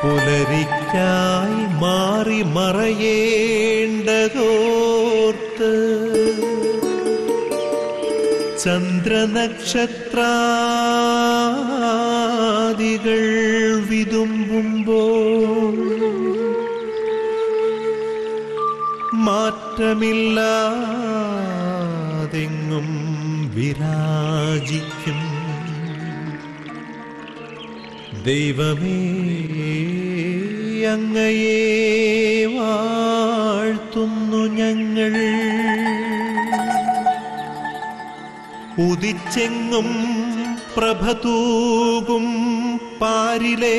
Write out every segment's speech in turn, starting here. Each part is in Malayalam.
പുലരിക്കായി മാറി മറയേണ്ടതോർത്ത് ചന്ദ്രനക്ഷത്രാദികൾ വിതുമ്പുമ്പോൾ മാറ്റമില്ലാതെങ്ങും വിരാജിക്കും ദൈവമേ അങ്ങയെ വാഴ്ത്തുന്നു ഞങ്ങൾ ഉദിച്ചെങ്ങും പ്രഭതൂകും പാരിലെ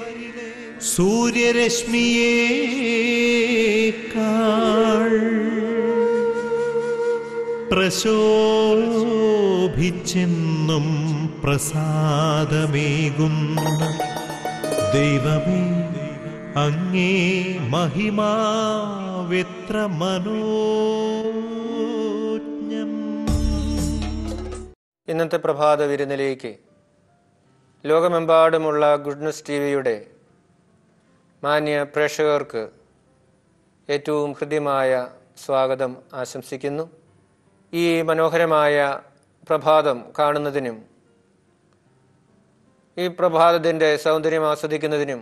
സൂര്യരശ്മിയേക്കാൾ പ്രശോഭിച്ചെന്നും പ്രസാദമേകുന്ന ദൈവമേ അങ്ങേ മഹിമാവെത്ര മനോജ്ഞം ഇന്നത്തെ പ്രഭാത വിരുന്നിലേക്ക് ലോകമെമ്പാടുമുള്ള ഗുഡ്നസ് ടി വിയുടെ മാന്യ പ്രേക്ഷകർക്ക് ഏറ്റവും ഹൃദ്യമായ സ്വാഗതം ആശംസിക്കുന്നു ഈ മനോഹരമായ പ്രഭാതം കാണുന്നതിനും ഈ പ്രഭാതത്തിൻ്റെ സൗന്ദര്യം ആസ്വദിക്കുന്നതിനും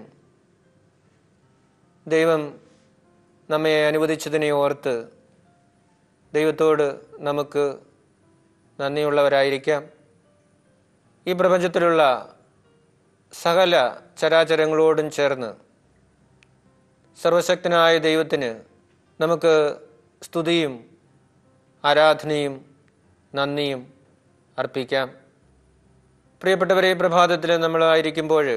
ദൈവം നമ്മെ അനുവദിച്ചതിനെ ഓർത്ത് ദൈവത്തോട് നമുക്ക് നന്ദിയുള്ളവരായിരിക്കാം ഈ പ്രപഞ്ചത്തിലുള്ള സകല ചരാചരങ്ങളോടും ചേർന്ന് സർവശക്തനായ ദൈവത്തിന് നമുക്ക് സ്തുതിയും ആരാധനയും നന്ദിയും അർപ്പിക്കാം പ്രിയപ്പെട്ടവരെ ഈ പ്രഭാതത്തിൽ നമ്മളായിരിക്കുമ്പോൾ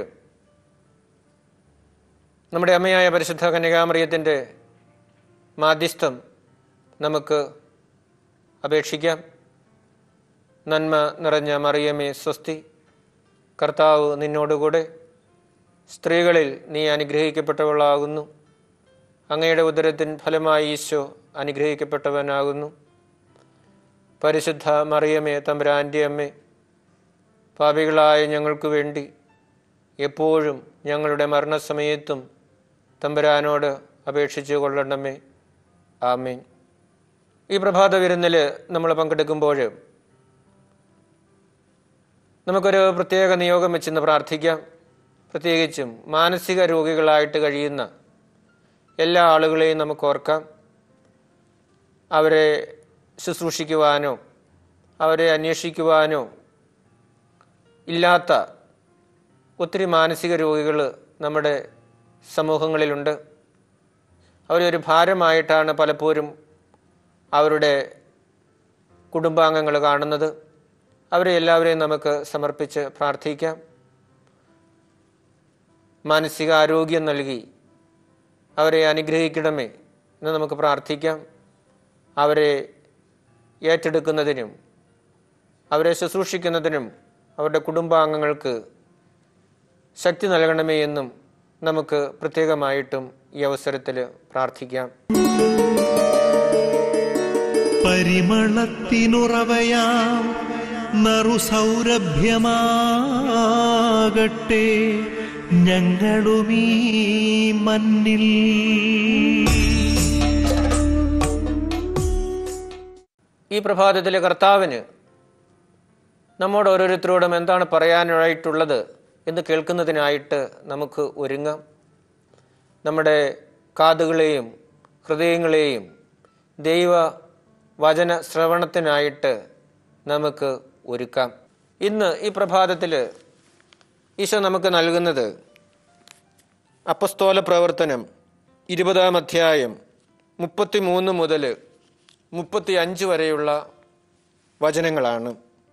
നമ്മുടെ അമ്മയായ പരിശുദ്ധ കന്യകാമറിയത്തിൻ്റെ മാധ്യസ്ഥം നമുക്ക് അപേക്ഷിക്കാം നന്മ നിറഞ്ഞ മറിയമേ സ്വസ്തി കർത്താവ് നിന്നോടുകൂടെ സ്ത്രീകളിൽ നീ അനുഗ്രഹിക്കപ്പെട്ടവളാകുന്നു അങ്ങയുടെ ഉദരത്തിൻ ഫലമായി ഈശോ അനുഗ്രഹിക്കപ്പെട്ടവനാകുന്നു പരിശുദ്ധ മറിയമേ തമ്പുരാൻ്റെ അമ്മേ പാപികളായ ഞങ്ങൾക്ക് വേണ്ടി എപ്പോഴും ഞങ്ങളുടെ മരണസമയത്തും തമ്പുരാനോട് അപേക്ഷിച്ചു കൊള്ളണമേ ആമീൻ ഈ പ്രഭാത വിരുന്നിൽ നമ്മൾ പങ്കെടുക്കുമ്പോൾ നമുക്കൊരു പ്രത്യേക നിയോഗം വെച്ചെന്ന് പ്രാർത്ഥിക്കാം പ്രത്യേകിച്ചും മാനസിക രോഗികളായിട്ട് കഴിയുന്ന എല്ലാ ആളുകളെയും നമുക്ക് ഓർക്കാം അവരെ ശുശ്രൂഷിക്കുവാനോ അവരെ അന്വേഷിക്കുവാനോ ഇല്ലാത്ത ഒത്തിരി മാനസിക രോഗികൾ നമ്മുടെ സമൂഹങ്ങളിലുണ്ട് അവരൊരു ഭാരമായിട്ടാണ് പലപ്പോഴും അവരുടെ കുടുംബാംഗങ്ങൾ കാണുന്നത് അവരെ എല്ലാവരെയും നമുക്ക് സമർപ്പിച്ച് പ്രാർത്ഥിക്കാം മാനസികാരോഗ്യം നൽകി അവരെ അനുഗ്രഹിക്കണമേ എന്ന് നമുക്ക് പ്രാർത്ഥിക്കാം അവരെ ഏറ്റെടുക്കുന്നതിനും അവരെ ശുശ്രൂഷിക്കുന്നതിനും അവരുടെ കുടുംബാംഗങ്ങൾക്ക് ശക്തി നൽകണമേ എന്നും നമുക്ക് പ്രത്യേകമായിട്ടും ഈ അവസരത്തിൽ പ്രാർത്ഥിക്കാം പരിമളത്തിനുറവയാം നറുസൗരഭ്യമാകട്ടെ ഞങ്ങളുമീ മണ്ണിൽ ഈ പ്രഭാതത്തിലെ കർത്താവിന് നമ്മോട് ഓരോരുത്തരോടും എന്താണ് പറയാനായിട്ടുള്ളത് എന്ന് കേൾക്കുന്നതിനായിട്ട് നമുക്ക് ഒരുങ്ങാം നമ്മുടെ കാതുകളെയും ഹൃദയങ്ങളെയും ദൈവ വചന ശ്രവണത്തിനായിട്ട് നമുക്ക് ഒരുക്കാം ഇന്ന് ഈ പ്രഭാതത്തിൽ ഈശോ നമുക്ക് നൽകുന്നത് അപ്പസ്തോല പ്രവർത്തനം ഇരുപതാം അധ്യായം മുപ്പത്തി മൂന്ന് മുതൽ മുപ്പത്തി അഞ്ച് വരെയുള്ള വചനങ്ങളാണ്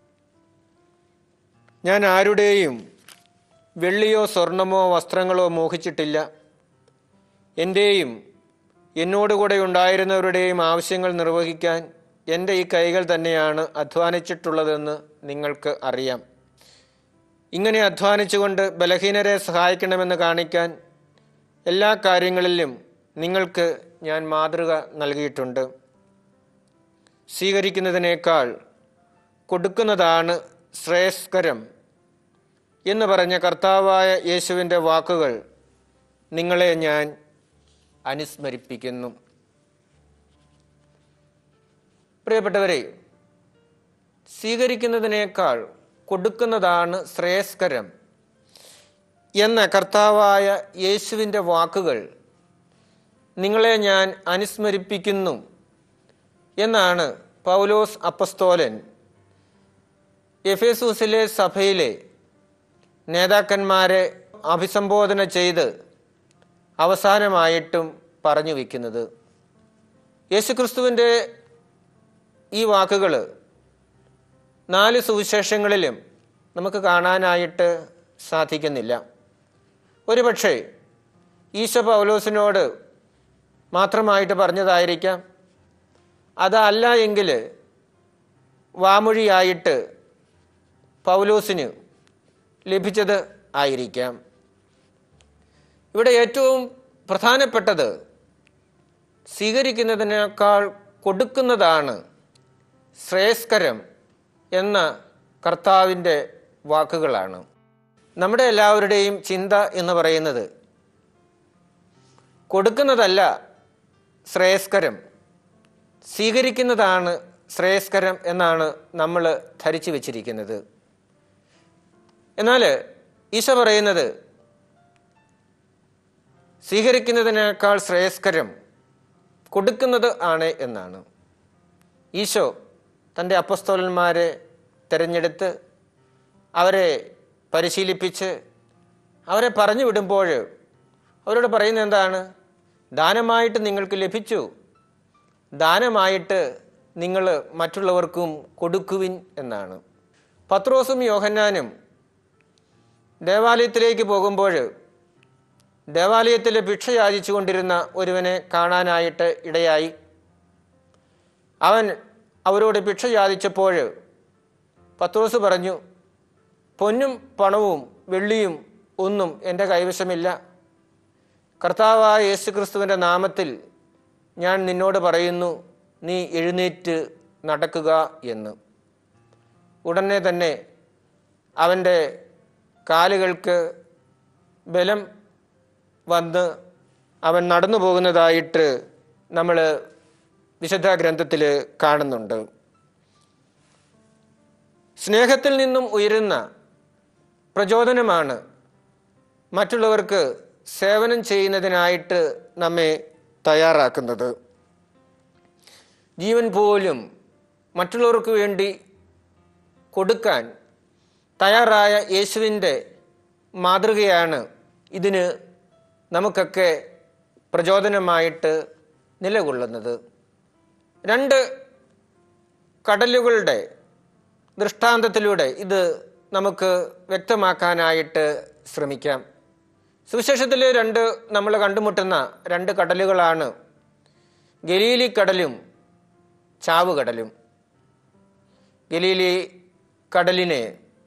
ഞാൻ ആരുടെയും വെള്ളിയോ സ്വർണമോ വസ്ത്രങ്ങളോ മോഹിച്ചിട്ടില്ല എൻ്റെയും എന്നോടുകൂടെ ഉണ്ടായിരുന്നവരുടെയും ആവശ്യങ്ങൾ നിർവഹിക്കാൻ എൻ്റെ ഈ കൈകൾ തന്നെയാണ് അധ്വാനിച്ചിട്ടുള്ളതെന്ന് നിങ്ങൾക്ക് അറിയാം ഇങ്ങനെ അധ്വാനിച്ചുകൊണ്ട് ബലഹീനരെ സഹായിക്കണമെന്ന് കാണിക്കാൻ എല്ലാ കാര്യങ്ങളിലും നിങ്ങൾക്ക് ഞാൻ മാതൃക നൽകിയിട്ടുണ്ട് സ്വീകരിക്കുന്നതിനേക്കാൾ കൊടുക്കുന്നതാണ് ശ്രേയസ്കരം എന്ന് പറഞ്ഞ കർത്താവായ യേശുവിൻ്റെ വാക്കുകൾ നിങ്ങളെ ഞാൻ അനുസ്മരിപ്പിക്കുന്നു പ്രിയപ്പെട്ടവരെ സ്വീകരിക്കുന്നതിനേക്കാൾ കൊടുക്കുന്നതാണ് ശ്രേയസ്കരം എന്ന കർത്താവായ യേശുവിൻ്റെ വാക്കുകൾ നിങ്ങളെ ഞാൻ അനുസ്മരിപ്പിക്കുന്നു എന്നാണ് പൗലോസ് അപ്പസ്തോലൻ എഫേസൂസിലെ സഭയിലെ നേതാക്കന്മാരെ അഭിസംബോധന ചെയ്ത് അവസാനമായിട്ടും പറഞ്ഞു വയ്ക്കുന്നത് യേശുക്രിസ്തുവിൻ്റെ ഈ വാക്കുകൾ നാല് സുവിശേഷങ്ങളിലും നമുക്ക് കാണാനായിട്ട് സാധിക്കുന്നില്ല ഒരുപക്ഷെ ഈശോ പൗലോസിനോട് മാത്രമായിട്ട് പറഞ്ഞതായിരിക്കാം അതല്ല എങ്കിൽ വാമൊഴിയായിട്ട് പൗലോസിന് ലഭിച്ചത് ആയിരിക്കാം ഇവിടെ ഏറ്റവും പ്രധാനപ്പെട്ടത് സ്വീകരിക്കുന്നതിനേക്കാൾ കൊടുക്കുന്നതാണ് ശ്രേയസ്കരം എന്ന കർത്താവിൻ്റെ വാക്കുകളാണ് നമ്മുടെ എല്ലാവരുടെയും ചിന്ത എന്ന് പറയുന്നത് കൊടുക്കുന്നതല്ല ശ്രേയസ്കരം സ്വീകരിക്കുന്നതാണ് ശ്രേയസ്കരം എന്നാണ് നമ്മൾ ധരിച്ചു വച്ചിരിക്കുന്നത് എന്നാൽ ഈശോ പറയുന്നത് സ്വീകരിക്കുന്നതിനേക്കാൾ ശ്രേയസ്കരം കൊടുക്കുന്നത് ആണ് എന്നാണ് ഈശോ തൻ്റെ അപ്പസ്തോലന്മാരെ തിരഞ്ഞെടുത്ത് അവരെ പരിശീലിപ്പിച്ച് അവരെ പറഞ്ഞു വിടുമ്പോൾ അവരോട് പറയുന്നത് എന്താണ് ദാനമായിട്ട് നിങ്ങൾക്ക് ലഭിച്ചു ദാനമായിട്ട് നിങ്ങൾ മറ്റുള്ളവർക്കും കൊടുക്കുവിൻ എന്നാണ് പത്രോസും യോഹന്നാനും ദേവാലയത്തിലേക്ക് പോകുമ്പോൾ ദേവാലയത്തിൽ ഭിക്ഷ യാചിച്ചു കൊണ്ടിരുന്ന ഒരുവനെ കാണാനായിട്ട് ഇടയായി അവൻ അവരോട് ഭിക്ഷ യാചിച്ചപ്പോൾ പത്രോസ് പറഞ്ഞു പൊന്നും പണവും വെള്ളിയും ഒന്നും എൻ്റെ കൈവശമില്ല കർത്താവായ യേശു ക്രിസ്തുവിൻ്റെ നാമത്തിൽ ഞാൻ നിന്നോട് പറയുന്നു നീ എഴുന്നേറ്റ് നടക്കുക എന്ന് ഉടനെ തന്നെ അവൻ്റെ കാലുകൾക്ക് ബലം വന്ന് അവൻ നടന്നു പോകുന്നതായിട്ട് നമ്മൾ വിശുദ്ധ ഗ്രന്ഥത്തിൽ കാണുന്നുണ്ട് സ്നേഹത്തിൽ നിന്നും ഉയരുന്ന പ്രചോദനമാണ് മറ്റുള്ളവർക്ക് സേവനം ചെയ്യുന്നതിനായിട്ട് നമ്മെ തയ്യാറാക്കുന്നത് ജീവൻ പോലും മറ്റുള്ളവർക്ക് വേണ്ടി കൊടുക്കാൻ തയ്യാറായ യേശുവിൻ്റെ മാതൃകയാണ് ഇതിന് നമുക്കൊക്കെ പ്രചോദനമായിട്ട് നിലകൊള്ളുന്നത് രണ്ട് കടലുകളുടെ ദൃഷ്ടാന്തത്തിലൂടെ ഇത് നമുക്ക് വ്യക്തമാക്കാനായിട്ട് ശ്രമിക്കാം സുവിശേഷത്തിൽ രണ്ട് നമ്മൾ കണ്ടുമുട്ടുന്ന രണ്ട് കടലുകളാണ് ഗലീലി കടലും ചാവുകടലും ഗലീലി കടലിനെ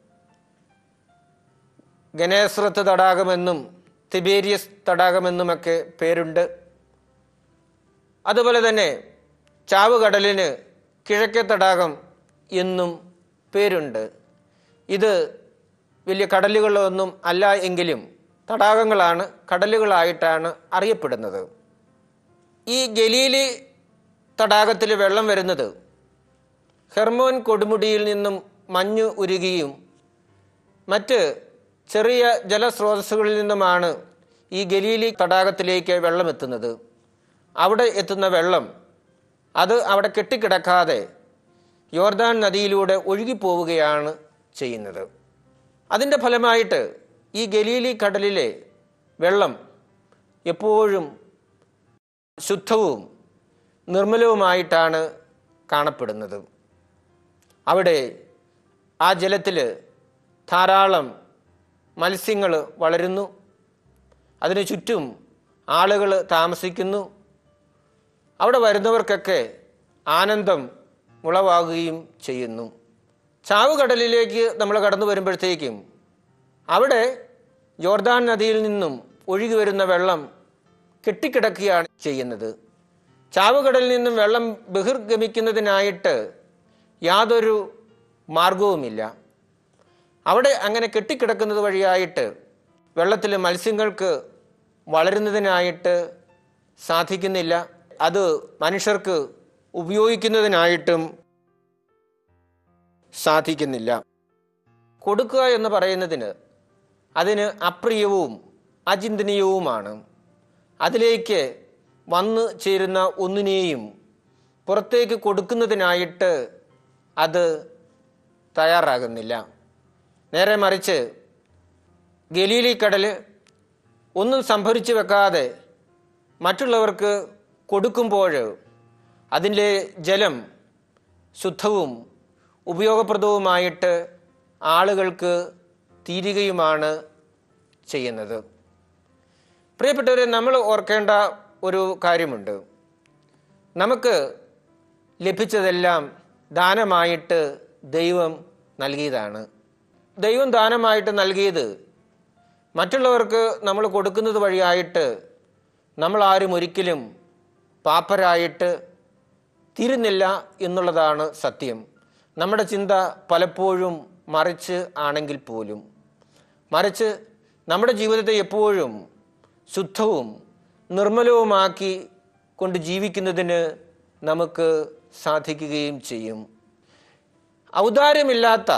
ഗനേസ്രത്ത് തടാകമെന്നും തിബേരിയസ് തടാകമെന്നുമൊക്കെ പേരുണ്ട് അതുപോലെ തന്നെ ചാവുകടലിന് കിഴക്കേ തടാകം എന്നും പേരുണ്ട് ഇത് വലിയ കടലുകളൊന്നും അല്ല എങ്കിലും തടാകങ്ങളാണ് കടലുകളായിട്ടാണ് അറിയപ്പെടുന്നത് ഈ ഗലീലി തടാകത്തിൽ വെള്ളം വരുന്നത് ഹെർമോൻ കൊടുമുടിയിൽ നിന്നും മഞ്ഞ് ഉരുകിയും മറ്റ് ചെറിയ ജലസ്രോതസ്സുകളിൽ നിന്നുമാണ് ഈ ഗലീലി തടാകത്തിലേക്ക് വെള്ളം എത്തുന്നത് അവിടെ എത്തുന്ന വെള്ളം അത് അവിടെ കെട്ടിക്കിടക്കാതെ യോർദാൻ നദിയിലൂടെ ഒഴുകിപ്പോവുകയാണ് ചെയ്യുന്നത് അതിൻ്റെ ഫലമായിട്ട് ഈ ഗലീലി കടലിലെ വെള്ളം എപ്പോഴും ശുദ്ധവും നിർമ്മലവുമായിട്ടാണ് കാണപ്പെടുന്നത് അവിടെ ആ ജലത്തിൽ ധാരാളം മത്സ്യങ്ങൾ വളരുന്നു അതിനു ചുറ്റും ആളുകൾ താമസിക്കുന്നു അവിടെ വരുന്നവർക്കൊക്കെ ആനന്ദം ഉളവാകുകയും ചെയ്യുന്നു ചാവുകടലിലേക്ക് നമ്മൾ കടന്നു വരുമ്പോഴത്തേക്കും അവിടെ ജോർദാൻ നദിയിൽ നിന്നും ഒഴുകി വരുന്ന വെള്ളം കെട്ടിക്കിടക്കുകയാണ് ചെയ്യുന്നത് ചാവുകടലിൽ നിന്നും വെള്ളം ബഹിർഗമിക്കുന്നതിനായിട്ട് യാതൊരു മാർഗവുമില്ല അവിടെ അങ്ങനെ കെട്ടിക്കിടക്കുന്നത് വഴിയായിട്ട് വെള്ളത്തിൽ മത്സ്യങ്ങൾക്ക് വളരുന്നതിനായിട്ട് സാധിക്കുന്നില്ല അത് മനുഷ്യർക്ക് ഉപയോഗിക്കുന്നതിനായിട്ടും സാധിക്കുന്നില്ല കൊടുക്കുക എന്ന് പറയുന്നതിന് അതിന് അപ്രിയവും അചിന്തനീയവുമാണ് അതിലേക്ക് വന്നു ചേരുന്ന ഒന്നിനെയും പുറത്തേക്ക് കൊടുക്കുന്നതിനായിട്ട് അത് തയ്യാറാകുന്നില്ല നേരെ മറിച്ച് ഗലീലി കടൽ ഒന്നും സംഭരിച്ചു വെക്കാതെ മറ്റുള്ളവർക്ക് കൊടുക്കുമ്പോൾ അതിൻ്റെ ജലം ശുദ്ധവും ഉപയോഗപ്രദവുമായിട്ട് ആളുകൾക്ക് തീരുകയുമാണ് ചെയ്യുന്നത് പ്രിയപ്പെട്ടവരെ നമ്മൾ ഓർക്കേണ്ട ഒരു കാര്യമുണ്ട് നമുക്ക് ലഭിച്ചതെല്ലാം ദാനമായിട്ട് ദൈവം നൽകിയതാണ് ദൈവം ദാനമായിട്ട് നൽകിയത് മറ്റുള്ളവർക്ക് നമ്മൾ കൊടുക്കുന്നത് വഴിയായിട്ട് നമ്മൾ ആരും ഒരിക്കലും പാപ്പരായിട്ട് തീരുന്നില്ല എന്നുള്ളതാണ് സത്യം നമ്മുടെ ചിന്ത പലപ്പോഴും മറിച്ച് ആണെങ്കിൽ പോലും മറിച്ച് നമ്മുടെ ജീവിതത്തെ എപ്പോഴും ശുദ്ധവും നിർമ്മലവുമാക്കി കൊണ്ട് ജീവിക്കുന്നതിന് നമുക്ക് സാധിക്കുകയും ചെയ്യും ഔദാര്യമില്ലാത്ത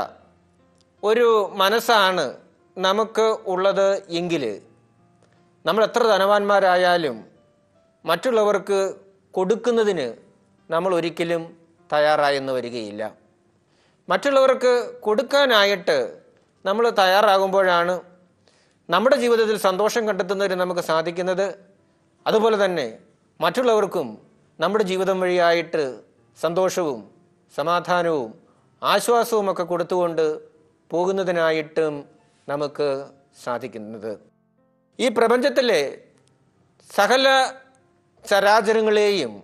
ഒരു മനസ്സാണ് നമുക്ക് ഉള്ളത് എങ്കിൽ നമ്മൾ എത്ര ധനവാന്മാരായാലും മറ്റുള്ളവർക്ക് കൊടുക്കുന്നതിന് നമ്മൾ ഒരിക്കലും തയ്യാറായെന്ന് വരികയില്ല മറ്റുള്ളവർക്ക് കൊടുക്കാനായിട്ട് നമ്മൾ തയ്യാറാകുമ്പോഴാണ് നമ്മുടെ ജീവിതത്തിൽ സന്തോഷം കണ്ടെത്തുന്നതിന് നമുക്ക് സാധിക്കുന്നത് അതുപോലെ തന്നെ മറ്റുള്ളവർക്കും നമ്മുടെ ജീവിതം വഴിയായിട്ട് സന്തോഷവും സമാധാനവും ആശ്വാസവും ഒക്കെ കൊടുത്തുകൊണ്ട് പോകുന്നതിനായിട്ടും നമുക്ക് സാധിക്കുന്നത് ഈ പ്രപഞ്ചത്തിലെ സകല ചരാചരങ്ങളെയും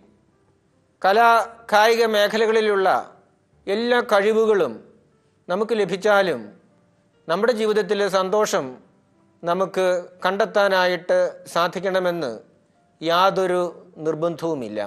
കലാ കായിക മേഖലകളിലുള്ള എല്ലാ കഴിവുകളും നമുക്ക് ലഭിച്ചാലും നമ്മുടെ ജീവിതത്തിലെ സന്തോഷം നമുക്ക് കണ്ടെത്താനായിട്ട് സാധിക്കണമെന്ന് യാതൊരു നിർബന്ധവുമില്ല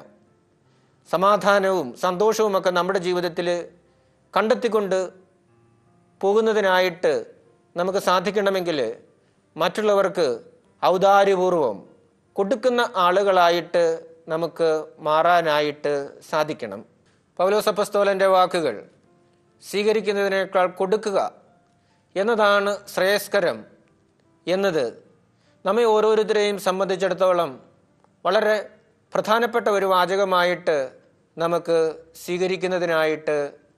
സമാധാനവും സന്തോഷവുമൊക്കെ നമ്മുടെ ജീവിതത്തിൽ കണ്ടെത്തിക്കൊണ്ട് പോകുന്നതിനായിട്ട് നമുക്ക് സാധിക്കണമെങ്കിൽ മറ്റുള്ളവർക്ക് ഔദാര്യപൂർവം കൊടുക്കുന്ന ആളുകളായിട്ട് നമുക്ക് മാറാനായിട്ട് സാധിക്കണം പൗലോസപ്പസ്തോലൻ്റെ വാക്കുകൾ സ്വീകരിക്കുന്നതിനേക്കാൾ കൊടുക്കുക എന്നതാണ് ശ്രേയസ്കരം എന്നത് നമ്മെ ഓരോരുത്തരെയും സംബന്ധിച്ചിടത്തോളം വളരെ പ്രധാനപ്പെട്ട ഒരു വാചകമായിട്ട് നമുക്ക് സ്വീകരിക്കുന്നതിനായിട്ട്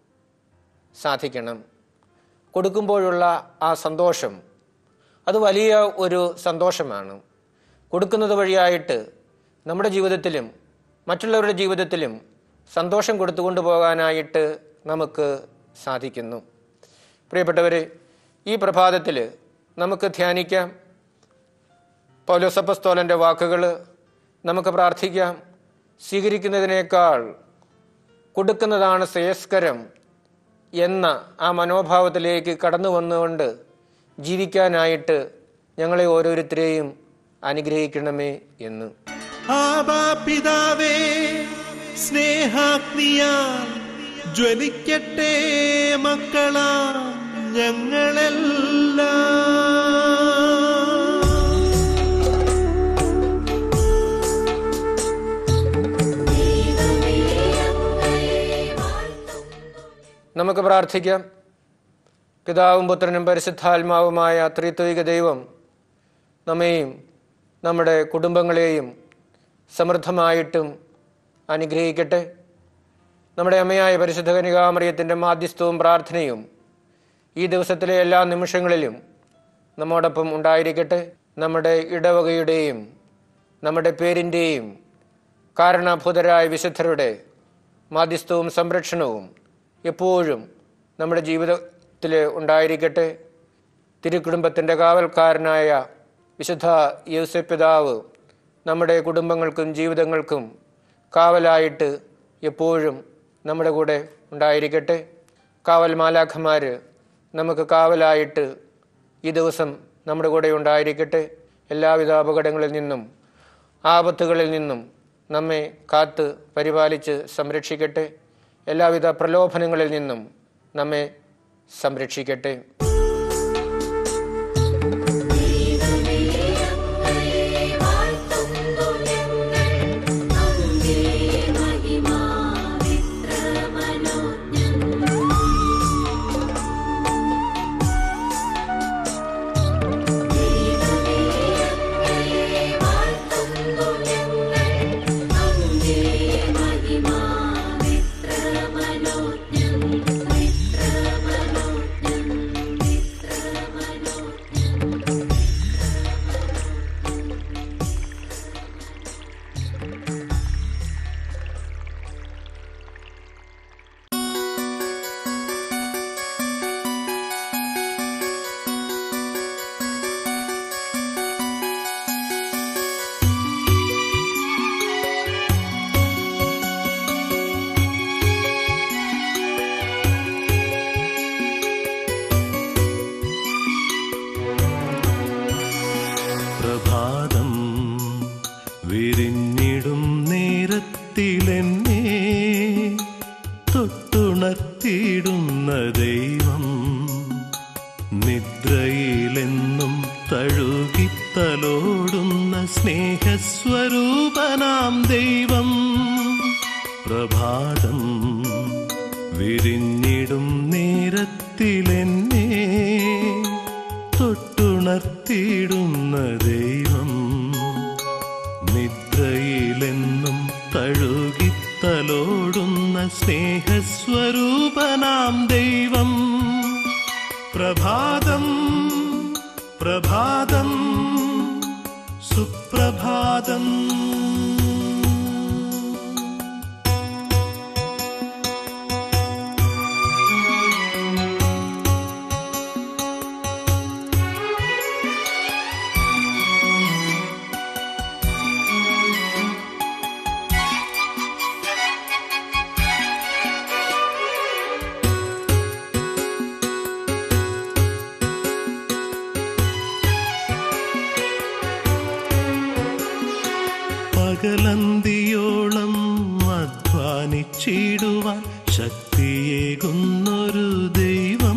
സാധിക്കണം കൊടുക്കുമ്പോഴുള്ള ആ സന്തോഷം അത് വലിയ ഒരു സന്തോഷമാണ് കൊടുക്കുന്നത് വഴിയായിട്ട് നമ്മുടെ ജീവിതത്തിലും മറ്റുള്ളവരുടെ ജീവിതത്തിലും സന്തോഷം കൊടുത്തുകൊണ്ട് പോകാനായിട്ട് നമുക്ക് സാധിക്കുന്നു പ്രിയപ്പെട്ടവരെ ഈ പ്രഭാതത്തിൽ നമുക്ക് ധ്യാനിക്കാം പൗലോസപ്പസ്തോലൻ്റെ വാക്കുകൾ നമുക്ക് പ്രാർത്ഥിക്കാം സ്വീകരിക്കുന്നതിനേക്കാൾ കൊടുക്കുന്നതാണ് ശ്രേയസ്കരം എന്ന ആ മനോഭാവത്തിലേക്ക് കടന്നു വന്നുകൊണ്ട് ജീവിക്കാനായിട്ട് ഞങ്ങളെ ഓരോരുത്തരെയും അനുഗ്രഹിക്കണമേ എന്ന് ആബാ പിതാവേ സ്നേഹാഗ്നിയാൽ ജ്വലിക്കട്ടെ മക്കളാ ഞങ്ങളെല്ലാം നമുക്ക് പ്രാർത്ഥിക്കാം പിതാവും പുത്രനും പരിശുദ്ധാത്മാവുമായ ത്രിത്വിക ദൈവം നമ്മെയും നമ്മുടെ കുടുംബങ്ങളെയും സമൃദ്ധമായിട്ടും അനുഗ്രഹിക്കട്ടെ നമ്മുടെ അമ്മയായ പരിശുദ്ധ കനികാമറിയത്തിൻ്റെ മാധ്യസ്ഥവും പ്രാർത്ഥനയും ഈ ദിവസത്തിലെ എല്ലാ നിമിഷങ്ങളിലും നമ്മോടൊപ്പം ഉണ്ടായിരിക്കട്ടെ നമ്മുടെ ഇടവകയുടെയും നമ്മുടെ പേരിൻ്റെയും കാരണഭൂതരായ വിശുദ്ധരുടെ മാധ്യസ്ഥവും സംരക്ഷണവും എപ്പോഴും നമ്മുടെ ജീവിതത്തിൽ ഉണ്ടായിരിക്കട്ടെ തിരുക്കുടുംബത്തിൻ്റെ കാവൽക്കാരനായ വിശുദ്ധ യൂസഫ് പിതാവ് നമ്മുടെ കുടുംബങ്ങൾക്കും ജീവിതങ്ങൾക്കും കാവലായിട്ട് എപ്പോഴും നമ്മുടെ കൂടെ ഉണ്ടായിരിക്കട്ടെ കാവൽ മാലാഖമാർ നമുക്ക് കാവലായിട്ട് ഈ ദിവസം നമ്മുടെ കൂടെ ഉണ്ടായിരിക്കട്ടെ എല്ലാവിധ അപകടങ്ങളിൽ നിന്നും ആപത്തുകളിൽ നിന്നും നമ്മെ കാത്ത് പരിപാലിച്ച് സംരക്ഷിക്കട്ടെ എല്ലാവിധ പ്രലോഭനങ്ങളിൽ നിന്നും നമ്മെ സംരക്ഷിക്കട്ടെ ദൈവമേ അങ്ങയെ എന്നെ തൊട്ടുണർത്തിയിടുന്ന ദൈവം നിദ്രയിലെന്നും തഴുകിത്തലോടുന്ന സ്നേഹസ്വരൂപനാം ദൈവം പ്രഭാതം വിരിഞ്ഞിടും നേരത്തിലെന്നെ തൊട്ടുണർത്തിയിടുന്ന ദൈവം നിദ്രയിലെന്നും തഴുകിത്തലോടുന്ന സ്നേഹസ്വരൂപനാം ദൈവം പ്രഭാതം പ്രഭാതം സുപ്രഭാതം പകലന്തിയോളം അധ്വാനിച്ചിടുവാൻ ശക്തിയേകുന്നൊരു ദൈവം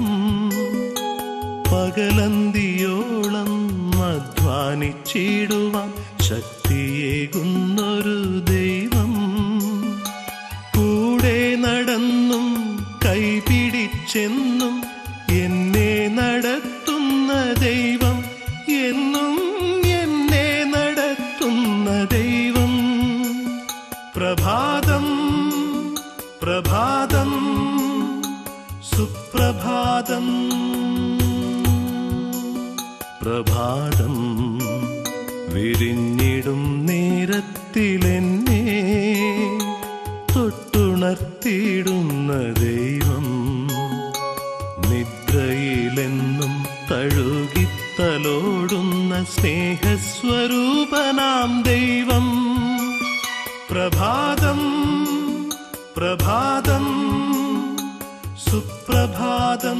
പകലന്തിയോളം അധ്വാനിച്ചിടുവാൻ ശക്തിയേകുന്നൊരു ദൈവം കൂടെ നടന്നും കൈപിടിച്ചെന്നും എന്നെ നടത്തുന്ന ദൈവം എന്നും എന്നെ നടത്തുന്ന ദൈവം പ്രഭാതം പ്രഭാതം സുപ്രഭാതം പ്രഭാതം വിരിഞ്ഞിടും നേരത്തിലെന്നെ തൊട്ടുണർത്തിയിടുന്ന ദൈവം നിദ്രയിലെന്നും തഴുകിത്തലോടുന്ന സ്നേഹസ്വരൂപനാം ദൈവം പ്രഭാതം പ്രഭാതം സുപ്രഭാതം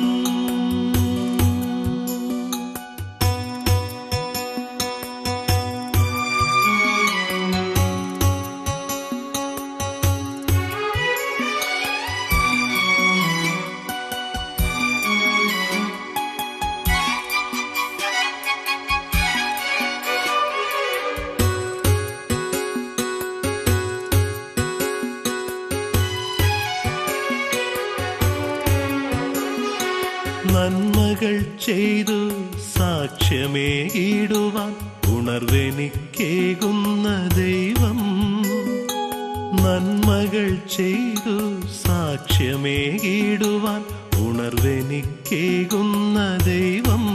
നന്മകൾ ചെയ്തു സാക്ഷ്യമേകിടുവാൻ ഉണർവെനിക്കേകുന്ന ദൈവം നന്മകൾ ചെയ്തു സാക്ഷ്യമേകിടുവാൻ ഉണർവെനിക്കേകുന്ന ദൈവം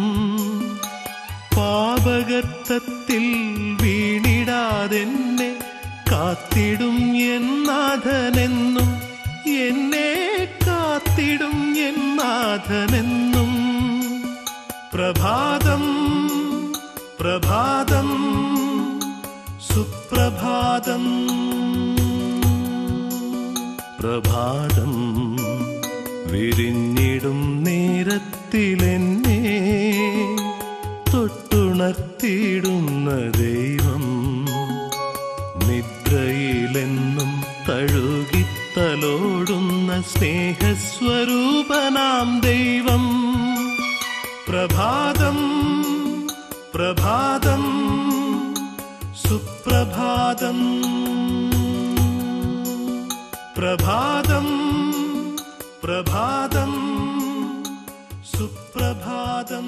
പാപകർത്തത്തിൽ വീണിടാതെന്നെ കാത്തിടും എന്നാഥനെന്നും എന്നെ കാത്തിടും എന്നാഥനെന്നും പ്രഭാതം പ്രഭാതം സുപ്രഭാതം പ്രഭാതം വിരിഞ്ഞിടും നേരത്തിലെന്നെ തൊട്ടുണർത്തിയിടുന്ന ദൈവം നിദ്രയിലെന്നും തഴുകിത്തലോടുന്ന സ്നേഹസ്വരൂപനാം ദൈവം പ്രഭാതം പ്രഭാതം സുപ്രഭാതം പ്രഭാതം പ്രഭാതം സുപ്രഭാതം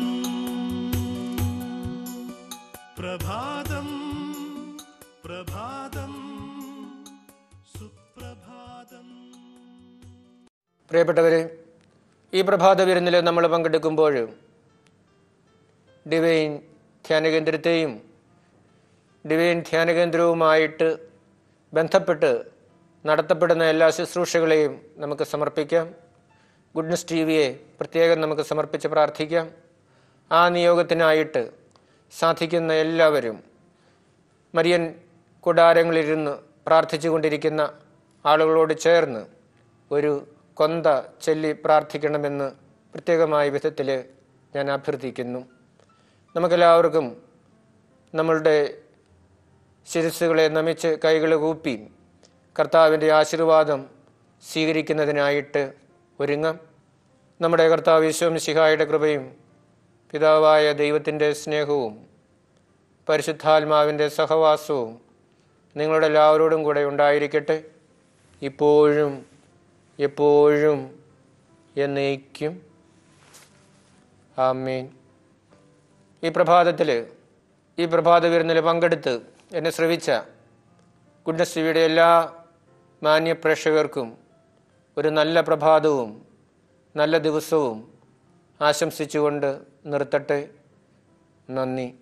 പ്രഭാതം പ്രഭാതം സുപ്രഭാതം പ്രിയപ്പെട്ടവരെ ഈ പ്രഭാത വിരുന്നിൽ നമ്മൾ പങ്കെടുക്കുമ്പോൾ ഡിവൈൻ ധ്യാനകേന്ദ്രത്തെയും ഡിവൈൻ ധ്യാനകേന്ദ്രവുമായിട്ട് ബന്ധപ്പെട്ട് നടത്തപ്പെടുന്ന എല്ലാ ശുശ്രൂഷകളെയും നമുക്ക് സമർപ്പിക്കാം ഗുഡ്നസ് ടി വിയെ പ്രത്യേകം നമുക്ക് സമർപ്പിച്ച് പ്രാർത്ഥിക്കാം ആ നിയോഗത്തിനായിട്ട് സാധിക്കുന്ന എല്ലാവരും മരിയൻ കൂടാരങ്ങളിലിരുന്ന് പ്രാർത്ഥിച്ചു കൊണ്ടിരിക്കുന്ന ആളുകളോട് ചേർന്ന് ഒരു കൊന്ത ചൊല്ലി പ്രാർത്ഥിക്കണമെന്ന് പ്രത്യേകമായ വിധത്തിൽ ഞാൻ അഭ്യർത്ഥിക്കുന്നു നമുക്കെല്ലാവർക്കും നമ്മളുടെ ശിരസ്സുകളെ നമിച്ച് കൈകൾ കൂപ്പി കർത്താവിൻ്റെ ആശീർവാദം സ്വീകരിക്കുന്നതിനായിട്ട് ഒരുങ്ങാം നമ്മുടെ കർത്താവ് വിശ്വംശിഹായുടെ കൃപയും പിതാവായ ദൈവത്തിൻ്റെ സ്നേഹവും പരിശുദ്ധാത്മാവിൻ്റെ സഹവാസവും നിങ്ങളുടെ എല്ലാവരോടും കൂടെ ഉണ്ടായിരിക്കട്ടെ ഇപ്പോഴും എപ്പോഴും എന്നേക്കും ആമേൻ ഈ പ്രഭാതത്തിൽ ഈ പ്രഭാത വിരുന്നിൽ പങ്കെടുത്ത് എന്നെ ശ്രവിച്ച ഗുഡ്നസ് ടിവിയുടെ എല്ലാ മാന്യ പ്രേക്ഷകർക്കും ഒരു നല്ല പ്രഭാതവും നല്ല ദിവസവും ആശംസിച്ചുകൊണ്ട് നിർത്തട്ടെ നന്ദി